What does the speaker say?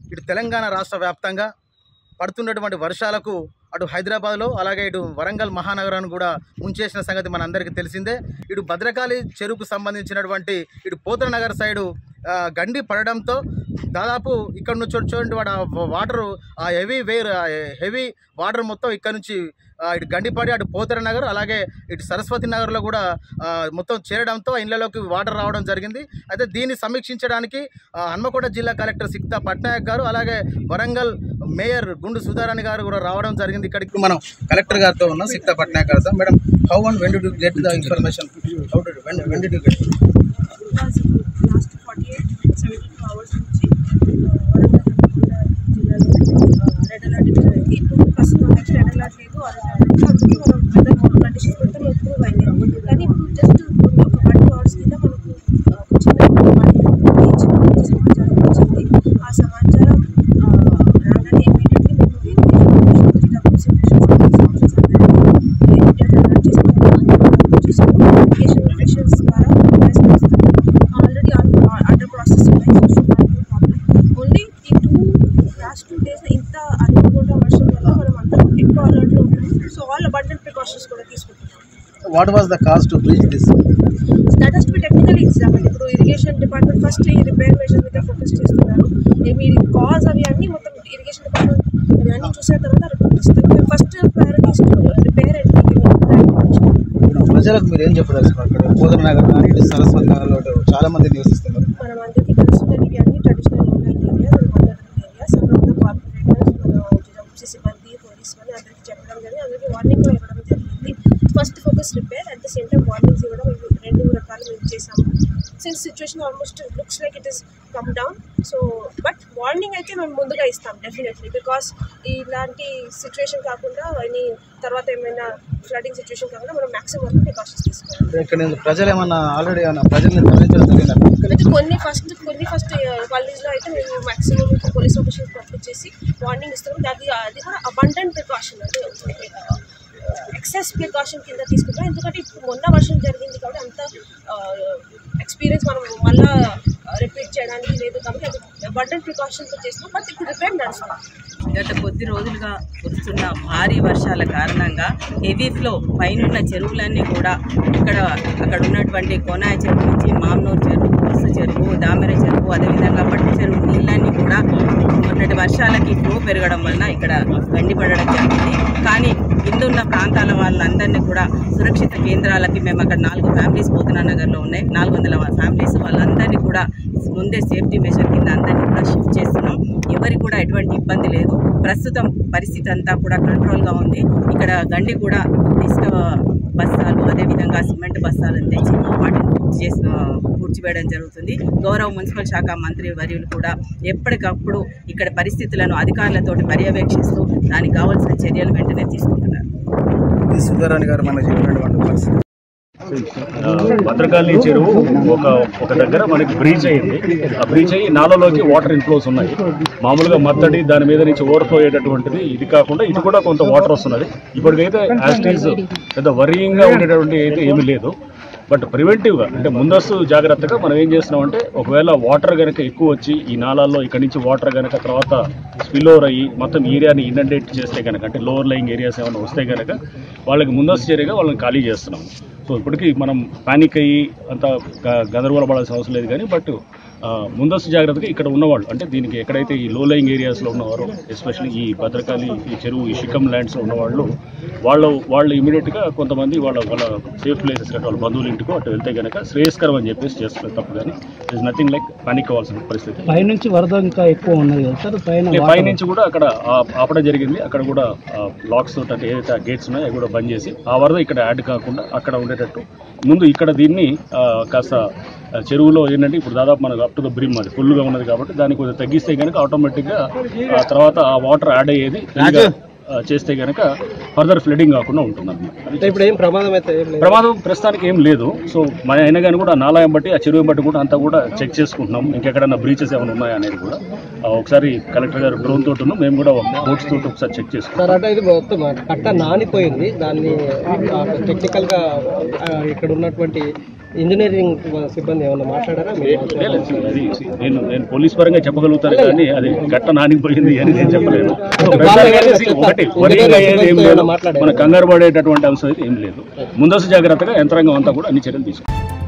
ఇటు తెలంగాణ రాష్ట్ర వ్యాప్తంగా పడుతున్నటువంటి వర్షాలకు అటు హైదరాబాద్లో అలాగే ఇటు వరంగల్ మహానగరాన్ని కూడా ముంచేసిన సంగతి మనందరికీ తెలిసిందే ఇటు భద్రకాళి చెరువుకు సంబంధించినటువంటి ఇటు పోతనగర్ సైడు ఆ, గండి పడడంతో దాదాపు ఇక్కడ నుంచి వచ్చేటువంటి వాడు ఆ వాటరు ఆ హెవీ వేర్ హెవీ వాటర్ మొత్తం ఇక్కడ నుంచి ఆ, ఇటు గండిపడి అటు పోతర నగర్ అలాగే ఇటు సరస్వతి నగర్లో కూడా ఆ, మొత్తం చేరడంతో ఇళ్లలోకి వాటర్ రావడం జరిగింది అయితే దీన్ని సమీక్షించడానికి ఆ, హన్మకొండ జిల్లా కలెక్టర్ సిక్తా పట్నాయక్ గారు అలాగే వరంగల్ మేయర్ గుండు సుధారాణి గారు కూడా రావడం జరిగింది ఇక్కడికి మనం కలెక్టర్ గారితో ఉన్నాం సిక్తా పట్నాయక్ గారితో madam how and when do get the information how do when when do get because last forty eight seventy two hours నుంచి ఆ, వరంగల్ హన్మకొండ జిల్లాలో రెడ్ అలర్ట్ ఇచ్చారు ఇప్పుడు ఫస్ట్ నెక్స్ట్ రెడ్ అలర్ట్ లేదు ఆరెంజ్ అలర్ట్ అందుకే మనం వెదర్ కండిషన్స్ మొత్తం improve అయింది కానీ ఇప్పుడు జస్ట్ ఒక వన్ టూ అవర్స్ కింద మనకు ఆ, ఒక చిన్న బీచ్ నుంచి సమాచారం వచ్చింది ఆ సమాచారం ఆ, రాగానే ఇమీడియట్లీ మేము ఆల్రెడీ అండర్ ప్రాసెస్ ఓన్లీ ఈ టూ లాస్ట్ టూ డేస్ ఇంత అనుకోకుండా వర్షం వల్ల మనం అందరం ఎక్కువ అలర్ట్లో ఉంటాం సో ఆల్ అబండెంట్ ప్రికాషన్స్ కూడా తీసుకుంటున్నాం what was the cost to reach this that has be technical exam ఇప్పుడు ఇరిగేషన్ డిపార్ట్మెంట్ ఫస్ట్ ఈ రిపేర్ మెజర్స్ మీద ఫోకస్ చేస్తున్నారు ఏమి కాజ్ అవి అన్నీ మొత్తం ఇరిగేషన్ డిపార్ట్మెంట్ అవి అన్నీ చూసిన తర్వాత రిపోర్ట్ ఇస్తారు ఫస్ట్ ప్రయారిటీస్ రిపేర్ అండ్ ప్రజలకు మీరు ఏం చెప్పదలుచుకున్నారు ఇక్కడ పోదన నగర్ కానీ ఇటు సరస్వతి నగర్లో ఇటు చాలా మంది నివసిస్తున్నారు మనం అందరికీ తెలుసుకున్న ఇవి అన్ని ట్రెడిషనల్ ఇండియన్ ఏరియా మనం అందరం area some of the corporators మన సిబ్బంది పోలీస్ వాళ్ళు అందరికీ చెప్పడం జరిగింది అందరికీ వార్నింగ్ కూడా ఇవ్వడం జరిగింది first focus repair at the same time warnings ఇవ్వడం ఇవి రెండు రకాలు మేము చేసాము since situation almost looks like it is come down so but warning అయితే మేము ముందుగా ఇస్తాం డెఫినెట్లీ బికాస్ ఇలాంటి సిచ్యువేషన్ కాకుండా అని తర్వాత ఏమైనా ఫ్లడింగ్ సిచ్యువేషన్ కాకుండా మనం మ్యాక్సిమం వరకు ప్రికాషన్స్ తీసుకోవాలి ఇక్కడ నుంచి ప్రజలు ఏమన్నా ఆల్రెడీ ఏమన్నా ప్రజల్ని తరలించడం జరిగిందా అయితే కొన్ని ఫస్ట్ కొన్ని ఫస్ట్ కాలేజ్లో అయితే మేము మాక్సిమం పోలీస్ ఆఫీసర్స్ పంపించేసి వార్నింగ్ ఇస్తాము అది అది కూడా అబండెంట్ ప్రికాషన్ అంటే ఎక్సెస్ ప్రికాషన్ కింద తీసుకుంటాం ఎందుకంటే ఇప్పుడు మొన్న వర్షం జరిగింది కాబట్టి అంత ఎక్స్పీరియన్స్ మనం మళ్ళా రిపీట్ చేయడానికి లేదు కాబట్టి అది అబండెంట్ ప్రికాషన్తో చేస్తున్నాం బట్ ఇప్పుడు రిపేర్ నడుస్తాం గత కొద్ది రోజులుగా కురుస్తున్న భారీ వర్షాల కారణంగా హెవీ ఫ్లో పైనున్న చెరువులన్నీ కూడా ఇక్కడ అక్కడ ఉన్నటువంటి కోనాయ చెరువు నుంచి మామ్నూరు చెరువు కురుసు చెరువు దామెర చెరువు అదేవిధంగా పట్టు చెరువు నీళ్ళన్నీ కూడా మొన్నటి వర్షాలకి ఫ్లో పెరగడం వలన ఇక్కడ గండిపడడం జరిగింది కానీ కిందున్న ప్రాంతాల వాళ్ళందరినీ కూడా సురక్షిత కేంద్రాలకి మేము అక్కడ నాలుగు ఫ్యామిలీస్ పోతున్నా నగర్లో ఉన్నాయి నాలుగు వందల ఫ్యామిలీస్ వాళ్ళందరినీ కూడా ముందే సేఫ్టీ మెషర్ కింద అందరినీ కూడా షిఫ్ట్ చేస్తున్నాం ఎవరికి కూడా ఎటువంటి ఇబ్బంది లేదు ప్రస్తుతం పరిస్థితి అంతా కూడా కంట్రోల్గా ఉంది ఇక్కడ గండి కూడా ఇసుక బస్తాలు అదేవిధంగా సిమెంట్ బస్తాలను తెచ్చి వాటిని పూర్తి చేసి పూడ్చివేయడం జరుగుతుంది గౌరవ మున్సిపల్ శాఖ మంత్రి వర్యులు కూడా ఎప్పటికప్పుడు ఇక్కడ పరిస్థితులను అధికారులతోటి పర్యవేక్షిస్తూ దానికి కావాల్సిన చర్యలు వెంటనే తీసుకుంటున్నారు ఈ సుధారాణి గారు మనకు చెప్పినటువంటి పరిస్థితి ఆ, భద్రకాళి చెరువు ఒక ఒక దగ్గర మనకి బ్రీచ్ అయ్యింది ఆ బ్రీచ్ అయ్యి నాలలోకి వాటర్ ఇన్ఫ్లోస్ ఉన్నాయి మామూలుగా మత్తడి దాని మీద నుంచి ఓవర్ఫ్లో అయ్యేటటువంటిది ఇది కాకుండా ఇది కూడా కొంత వాటర్ వస్తున్నది ఇప్పటికైతే యాస్టీస్ పెద్ద వరీయింగ్గా ఉండేటటువంటి అయితే ఏమీ లేదు బట్ ప్రివెంటివ్గా అంటే ముందస్తు జాగ్రత్తగా మనం ఏం చేస్తున్నామంటే ఒకవేళ వాటర్ కనుక ఎక్కువ వచ్చి ఈ నాలాల్లో ఇక్కడి నుంచి వాటర్ కనుక తర్వాత స్పిల్ ఓవర్ అయ్యి మొత్తం ఏరియాని ఇనండేట్ చేస్తే కనుక అంటే లోవర్ లయింగ్ ఏరియాస్ ఏమైనా వస్తే కనుక వాళ్ళకి ముందస్తు చర్యగా వాళ్ళని ఖాళీ చేస్తున్నాం సో ఇప్పటికీ మనం పానిక్ అయ్యి అంత గ- గందరగోళపడాల్సిన అవసరం లేదు కానీ బట్ ఆ, ముందస్తు జాగ్రత్తగా ఇక్కడ ఉన్నవాళ్ళు అంటే దీనికి ఎక్కడైతే ఈ లో లయింగ్ ఏరియాస్లో ఉన్నవారో ఎస్పెషల్లీ ఈ భద్రకాళి ఈ చెరువు ఈ షికమ్ ల్యాండ్స్లో ఉన్నవాళ్ళు వాళ్ళు వాళ్ళు ఇమీడియట్గా కొంతమంది వాళ్ళ వాళ్ళ సేఫ్ ప్లేసెస్ వాళ్ళ బంధువుల ఇంటికో అటు వెళ్తే కనుక శ్రేయస్కరం అని చెప్పేసి చేస్తున్నారు తప్పు కానీ ఇస్ నథింగ్ లైక్ పానిక్ అవ్వాల్సిన పరిస్థితి పైనుంచి వరద ఇంకా ఎక్కువ ఉన్నది కదా సార్ పైన అంటే వాటర్ పైనుంచి కూడా అక్కడ ఆ- ఆపడం జరిగింది అక్కడ కూడా బ్లాక్స్ అంటే ఏదైతే గేట్స్ ఉన్నాయో అవి కూడా బంద్ చేసి ఆ వరద ఇక్కడ యాడ్ కాకుండా అక్కడ ఉండేటట్టు ముందు ఇక్కడ దీన్ని ఆ, కాస్త ఆ, చెరువులో ఏంటంటే ఇప్పుడు దాదాపు మనకు అప్ టు ద బ్రిమ్ అది ఫుల్గా ఉన్నది కాబట్టి దాన్ని కొంచెం తగ్గిస్తే కనుక ఆటోమేటిక్గా ఆ తర్వాత ఆ వాటర్ యాడ్ అయ్యేది ఫ్రీగా, ఆ, చేస్తే కనుక ఫర్దర్ ఫ్లడింగ్ కాకుండా ఉంటుంది అంటే ఇప్పుడు ఏం ప్రమాదం అయితే ఏం లేదు ప్రమాదం ప్రస్తుతానికి ఏం లేదు సో మన అయినా కానీ కూడా ఆ నాలాయం బట్టి ఆ చెరువు బట్టి కూడా అంతా కూడా చెక్ చేసుకుంటున్నాం ఇంకెక్కడన్నా బ్రీచెస్ ఏమైనా ఉన్నాయా అనేది కూడా ఆ, ఒకసారి కలెక్టర్ గారు డ్రోన్ తోటి మేము కూడా బోట్స్ తోటి ఒకసారి చెక్ చేసుకుంటాం సార్ అంటే ఇది మొత్తం కట్ట నానిపోయింది దాన్ని టెక్నికల్ గా ఆ, ఇక్కడ ఉన్నటువంటి ఇంజనీరింగ్ సిబ్బంది ఏమన్నా మాట్లాడారా మీరు లేదు, అది నేను నేను పోలీస్ పరంగా చెప్పగలుగుతాను కానీ అది గట్ట నానిపోయింది అని నేను చెప్పలేను ఒకటి worrying అయ్యేది ఏం లేదు మన కంగారు పడేటటువంటి అంశం అయితే ఏం లేదు ముందస్తు జాగ్రత్తగా యంత్రాంగం అంతా కూడా అన్ని చర్యలు తీసుకుంటాం